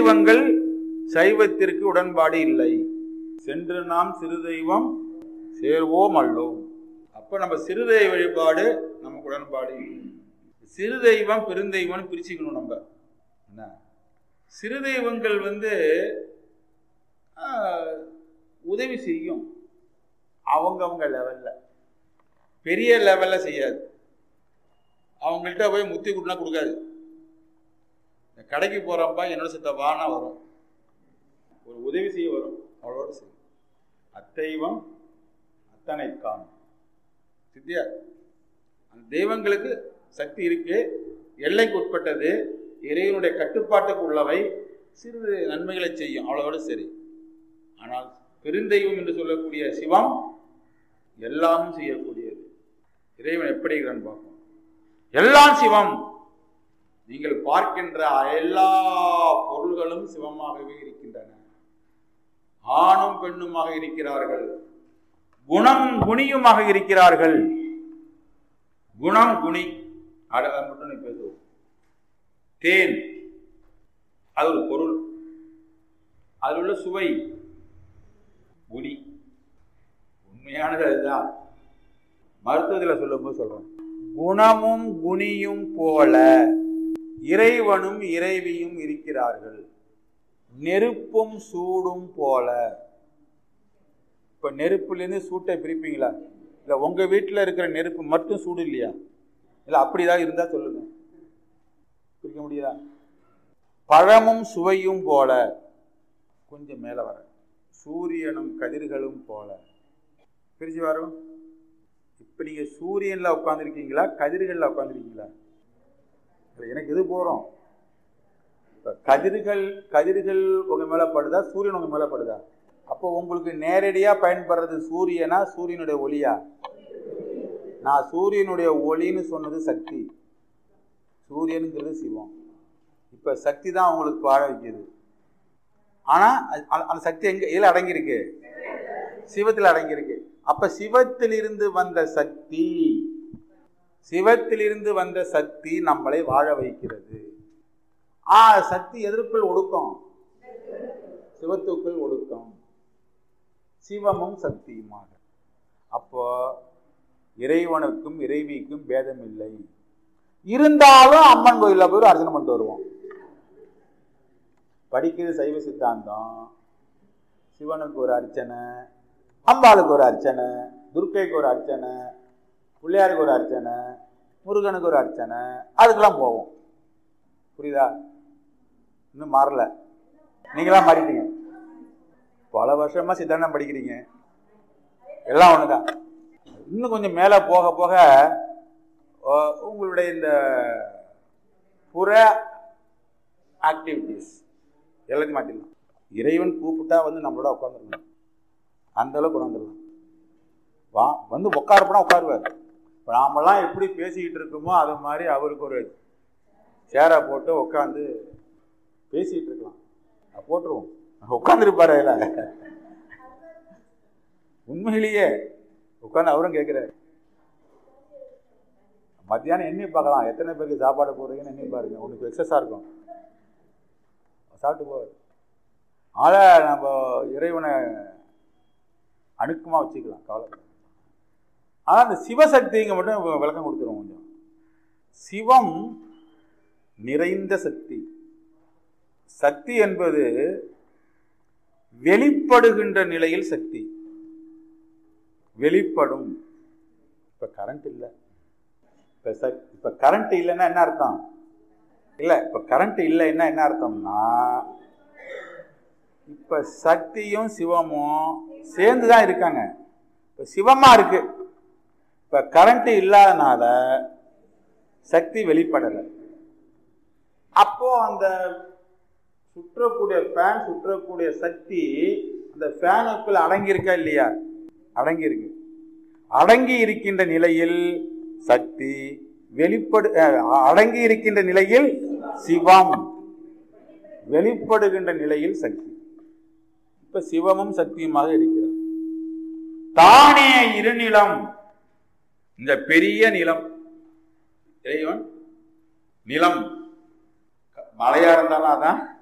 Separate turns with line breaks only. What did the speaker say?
தெய்வங்கள் சைவத்திற்கு உடன்பாடு இல்லை சென்று நாம் சிறு தெய்வம் சேர்வோம் அல்லோம் அப்ப நம்ம சிறு தெய்வ வழிபாடு நமக்கு உடன்பாடு இல்லை சிறு தெய்வம் பெருந்தெய்வம்னு பிரிச்சுக்கணும் நம்ம என்ன சிறு தெய்வங்கள் வந்து ஆஹ், உதவி செய்யும் அவங்கவங்க லெவல்ல பெரிய லெவல்ல செய்யாது அவங்கள்ட்ட போய் முத்தி கொடுனா கொடுக்காது இந்த கடைக்கு போறப்பா என்னோட சித்த வானா வரும் ஒரு உதவி செய்ய வரும் அவ்வளோட செய்யும் அத்தெய்வம் அத்தனை காணும் சித்தியா அந்த தெய்வங்களுக்கு சக்தி இருக்கு எல்லைக்கு உட்பட்டது இறைவனுடைய கட்டுப்பாட்டுக்கு உள்ளவை சிறிது நன்மைகளை செய்யும் அவ்வளோட சரி ஆனால் பெருந்தெய்வம் என்று சொல்லக்கூடிய சிவம் எல்லாமும் செய்யக்கூடியது இறைவன் எப்படி இருக்கிறான்னு பார்ப்போம் எல்லாம் சிவம் நீங்கள் பார்க்கின்ற எல்லா பொருள்களும் சிவமாகவே இருக்கின்றன ஆணும் பெண்ணுமாக இருக்கிறார்கள் குணம் குணியுமாக இருக்கிறார்கள் குணம் குணி அட அதை மட்டும் நீ பேசுவோம் தேன் அது ஒரு பொருள் அதில் உள்ள சுவை குணி உண்மையானது அதுதான் மருத்துவத்தில் சொல்லும்போது சொல்றோம் குணமும் குணியும் போல இறைவனும் இறைவியும் இருக்கிறார்கள் நெருப்பும் சூடும் போல இப்ப நெருப்புலேருந்து சூட்டை பிரிப்பீங்களா இல்ல உங்க வீட்டில் இருக்கிற நெருப்பு மட்டும் சூடு இல்லையா இல்ல அப்படிதான் இருந்தா சொல்லுங்க பிரிக்க முடியுதா பழமும் சுவையும் போல கொஞ்சம் மேல வர சூரியனும் கதிர்களும் போல பிரிச்சு வரும் இப்ப நீங்க சூரியன்ல உட்காந்துருக்கீங்களா கதிர்கள்ல உட்காந்துருக்கீங்களா எனக்கு இது போறோம் இப்ப கதிர்கள் கதிர்கள் உங்க மேல படுதா சூரியன் உங்க மேல படுதா அப்போ உங்களுக்கு நேரடியா பயன்படுறது சூரியனா சூரியனுடைய ஒளியா நான் சூரியனுடைய ஒளின்னு சொன்னது சக்தி சூரியனுங்கிறது சிவம் இப்ப சக்தி தான் உங்களுக்கு வாழ வைக்குது ஆனா அது- அந்த- அந்த சக்தி எங்க எதுல அடங்கியிருக்கு சிவத்தில் அடங்கியிருக்கு அப்ப சிவத்திலிருந்து வந்த சக்தி சிவத்திலிருந்து வந்த சக்தி நம்மளை வாழ வைக்கிறது ஆ சக்தி எதற்குள் ஒடுக்கம் சிவத்துக்குள் ஒடுக்கம் சிவமும் சக்தியுமாக அப்போ இறைவனுக்கும் இறைவிக்கும் பேதம் இல்லை இருந்தாலும் அம்மன் கோயிலில் போய் ஒரு அர்ச்சனை பண்ணிட்டு வருவோம் படிக்கிறது சைவ சித்தாந்தம் சிவனுக்கு ஒரு அர்ச்சனை அம்பாளுக்கு ஒரு அர்ச்சனை துர்க்கைக்கு ஒரு அர்ச்சனை பிள்ளையாருக்கு ஒரு அர்ச்சனை முருகனுக்கு ஒரு அர்ச்சனை அதுக்கெல்லாம் போவோம் புரியுதா இன்னும் மாறல நீங்களாம் மாறிட்டீங்க பல வருஷமா சித்தாந்தம் படிக்கிறீங்க எல்லாம் ஒண்ணுதான் இன்னும் கொஞ்சம் மேலே போக போக அஹ், உங்களுடைய இந்த புற ஆக்டிவிட்டீஸ் எல்லாத்தையும் மாற்றிடலாம் இறைவன் கூப்பிட்டா வந்து நம்மளோட உட்காந்துருக்கணும் அந்த அளவுக்கு கொண்டு வந்துடலாம் வா வந்து உட்காரப்பனா உட்காருவார் இப்போ நாமெல்லாம் எப்படி பேசிக்கிட்டு இருக்கோமோ அது மாதிரி அவருக்கு ஒரு சேரை போட்டு உட்காந்து பேசிக்கிட்டு இருக்கலாம் அஹ் போட்டுருவோம் உட்காந்துருப்பாரு அதில் உண்மையிலேயே உட்காந்து அவரும் கேட்குறாரு மத்தியானம் எண்ணி பார்க்கலாம் எத்தனை பேருக்கு சாப்பாடு போடுறீங்கன்னு எண்ணி பாருங்க உனக்கு எக்ஸஸாக இருக்கும் சாப்பிட்டு போவார் அதனால் நம்ம இறைவனை அணுக்கமாக வச்சுக்கலாம் கவலை ஆனால் அந்த சிவசக்திங்க மட்டும் வி- விளக்கம் கொடுத்துருவோம் கொஞ்சம் சிவம் நிறைந்த சக்தி சக்தி என்பது வெளிப்படுகின்ற நிலையில் சக்தி வெளிப்படும் இப்ப கரண்ட் இல்லை இப்ப சக் இப்ப கரண்ட் இல்லைன்னா என்ன அர்த்தம் இல்ல இப்ப கரண்ட் இல்லைன்னா என்ன அர்த்தம்னா இப்ப சக்தியும் சிவமும் சேர்ந்து தான் இருக்காங்க இப்ப சிவமா இருக்கு இப்ப கரண்ட் இல்லாதனால சக்தி வெளிப்படலை அப்போ அந்த சுற்றக்கூடிய ஃபேன் சுற்றக்கூடிய சக்தி அந்த ஃபேனுக்குள்ள அடங்கி இருக்கா இல்லையா அடங்கி இருக்கு அடங்கி இருக்கின்ற நிலையில் சக்தி வெளிப்படு அஹ், அடங்கி இருக்கின்ற நிலையில் சிவம் வெளிப்படுகின்ற நிலையில் சக்தி இப்ப சிவமும் சக்தியுமாக இருக்கிறது தானே இருநிலம் இந்த பெரிய நிலம் இறைவன் நிலம் மழையா இருந்தாலும் அதான்